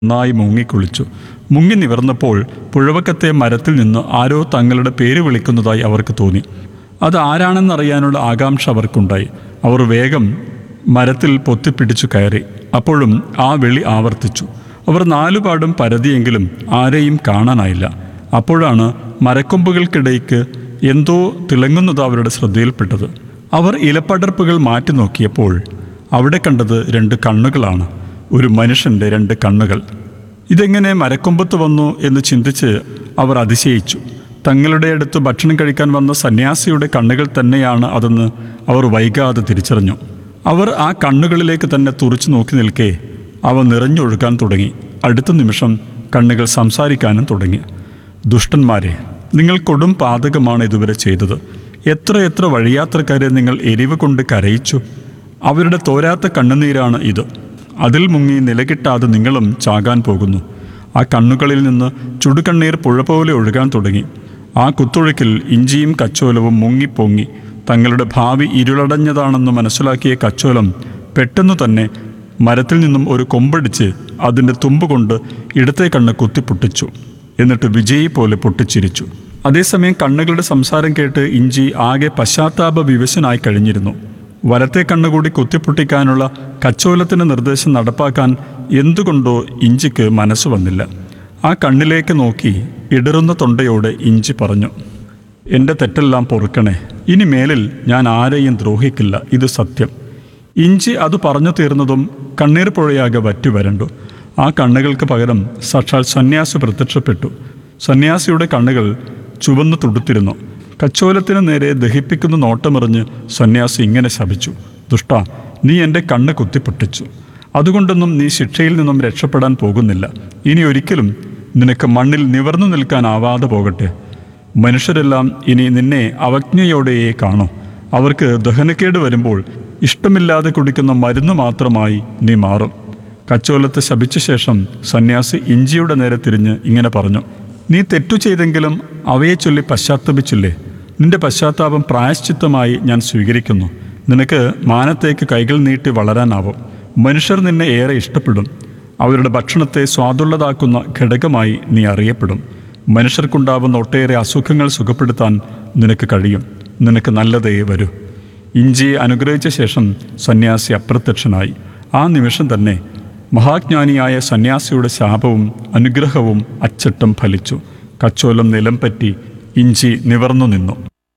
നന്നായി മുങ്ങിക്കുളിച്ചു മുങ്ങി നിവർന്നപ്പോൾ പുഴവക്കത്തെ മരത്തിൽ നിന്ന് ആരോ തങ്ങളുടെ പേര് വിളിക്കുന്നതായി അവർക്ക് തോന്നി അത് ആരാണെന്നറിയാനുള്ള ആകാംക്ഷ അവർക്കുണ്ടായി അവർ വേഗം മരത്തിൽ പൊത്തിപ്പിടിച്ചു കയറി അപ്പോഴും ആ വിളി ആവർത്തിച്ചു അവർ നാലുപാടും പരതിയെങ്കിലും ആരെയും കാണാനായില്ല അപ്പോഴാണ് മരക്കൊമ്പുകൾക്കിടയ്ക്ക് എന്തോ തിളങ്ങുന്നത് അവരുടെ ശ്രദ്ധയിൽപ്പെട്ടത് അവർ ഇലപ്പടർപ്പുകൾ മാറ്റി നോക്കിയപ്പോൾ അവിടെ കണ്ടത് രണ്ട് കണ്ണുകളാണ് ഒരു മനുഷ്യൻ്റെ രണ്ട് കണ്ണുകൾ ഇതെങ്ങനെ മരക്കൊമ്പത്ത് വന്നു എന്ന് ചിന്തിച്ച് അവർ അതിശയിച്ചു തങ്ങളുടെ അടുത്ത് ഭക്ഷണം കഴിക്കാൻ വന്ന സന്യാസിയുടെ കണ്ണുകൾ തന്നെയാണ് അതെന്ന് അവർ വൈകാതെ തിരിച്ചറിഞ്ഞു അവർ ആ കണ്ണുകളിലേക്ക് തന്നെ തുറച്ചു നോക്കി നിൽക്കെ അവ നിറഞ്ഞൊഴുകാൻ തുടങ്ങി അടുത്ത നിമിഷം കണ്ണുകൾ സംസാരിക്കാനും തുടങ്ങി ദുഷ്ടന്മാരെ നിങ്ങൾ കൊടും പാതകമാണ് ഇതുവരെ ചെയ്തത് എത്ര എത്ര വഴിയാത്രക്കാരെ നിങ്ങൾ എരിവ് കൊണ്ട് കരയിച്ചു അവരുടെ തോരാത്ത കണ്ണുനീരാണ് ഇത് അതിൽ മുങ്ങി നിലകിട്ടാതെ നിങ്ങളും ചാകാൻ പോകുന്നു ആ കണ്ണുകളിൽ നിന്ന് ചുടുകണ്ണീർ പുഴ പോലെ ഒഴുകാൻ തുടങ്ങി ആ കുത്തൊഴുക്കിൽ ഇഞ്ചിയും കച്ചോലവും മുങ്ങിപ്പൊങ്ങി തങ്ങളുടെ ഭാവി ഇരുളടഞ്ഞതാണെന്ന് മനസ്സിലാക്കിയ കച്ചോലം പെട്ടെന്നു തന്നെ മരത്തിൽ നിന്നും ഒരു കൊമ്പടിച്ച് അതിൻ്റെ തുമ്പ് കൊണ്ട് ഇടത്തെ കണ്ണ് കുത്തിപ്പൊട്ടിച്ചു എന്നിട്ട് വിജയി പോലെ പൊട്ടിച്ചിരിച്ചു അതേസമയം കണ്ണുകളുടെ സംസാരം കേട്ട് ഇഞ്ചി ആകെ പശ്ചാത്താപ വിവശനായി കഴിഞ്ഞിരുന്നു വലത്തെ കണ്ണുകൂടി കുത്തിപ്പൊട്ടിക്കാനുള്ള കച്ചോലത്തിൻ്റെ നിർദ്ദേശം നടപ്പാക്കാൻ എന്തുകൊണ്ടോ ഇഞ്ചിക്ക് മനസ്സ് വന്നില്ല ആ കണ്ണിലേക്ക് നോക്കി ഇടറുന്ന തൊണ്ടയോടെ ഇഞ്ചി പറഞ്ഞു എൻ്റെ തെറ്റെല്ലാം പൊറുക്കണേ ഇനി മേലിൽ ഞാൻ ആരെയും ദ്രോഹിക്കില്ല ഇത് സത്യം ഇഞ്ചി അത് പറഞ്ഞു തീർന്നതും കണ്ണീർ പുഴയാകെ വറ്റി വരണ്ടു ആ കണ്ണുകൾക്ക് പകരം സാക്ഷാൽ സന്യാസി പ്രത്യക്ഷപ്പെട്ടു സന്യാസിയുടെ കണ്ണുകൾ ചുവന്നു തുടുത്തിരുന്നു കച്ചോലത്തിന് നേരെ ദഹിപ്പിക്കുന്ന നോട്ടമെറിഞ്ഞ് സന്യാസി ഇങ്ങനെ ശപിച്ചു ദുഷ്ട നീ എൻ്റെ കണ്ണ് കുത്തിപ്പൊട്ടിച്ചു അതുകൊണ്ടൊന്നും നീ ശിക്ഷയിൽ നിന്നും രക്ഷപ്പെടാൻ പോകുന്നില്ല ഇനി ഒരിക്കലും നിനക്ക് മണ്ണിൽ നിവർന്നു നിൽക്കാനാവാതെ പോകട്ടെ മനുഷ്യരെല്ലാം ഇനി നിന്നെ അവജ്ഞയോടെയേ കാണൂ അവർക്ക് ദഹനക്കേട് വരുമ്പോൾ ഇഷ്ടമില്ലാതെ കുടിക്കുന്ന മരുന്ന് മാത്രമായി നീ മാറും കച്ചോലത്തെ ശപിച്ച ശേഷം സന്യാസി ഇഞ്ചിയുടെ നേരെ തിരിഞ്ഞ് ഇങ്ങനെ പറഞ്ഞു നീ തെറ്റു ചെയ്തെങ്കിലും അവയെ ചൊല്ലി പശ്ചാത്തപിച്ചില്ലേ നിന്റെ പശ്ചാത്താപം പ്രായശ്ചിത്തമായി ഞാൻ സ്വീകരിക്കുന്നു നിനക്ക് മാനത്തേക്ക് കൈകൾ നീട്ടി വളരാനാവും മനുഷ്യർ നിന്നെ ഏറെ ഇഷ്ടപ്പെടും അവരുടെ ഭക്ഷണത്തെ സ്വാദുള്ളതാക്കുന്ന ഘടകമായി നീ അറിയപ്പെടും മനുഷ്യർക്കുണ്ടാവുന്ന ഒട്ടേറെ അസുഖങ്ങൾ സുഖപ്പെടുത്താൻ നിനക്ക് കഴിയും നിനക്ക് നല്ലതേ വരൂ ഇഞ്ചിയെ അനുഗ്രഹിച്ച ശേഷം സന്യാസി അപ്രത്യക്ഷനായി ആ നിമിഷം തന്നെ മഹാജ്ഞാനിയായ സന്യാസിയുടെ ശാപവും അനുഗ്രഹവും അച്ചട്ടം ഫലിച്ചു കച്ചോലം നിലം പറ്റി ഇഞ്ചി നിവർന്നു നിന്നു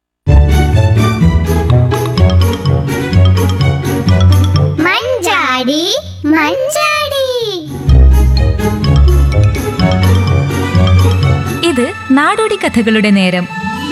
മഞ്ചാടി മഞ്ചാടി ഇത് നാടോടി കഥകളുടെ നേരം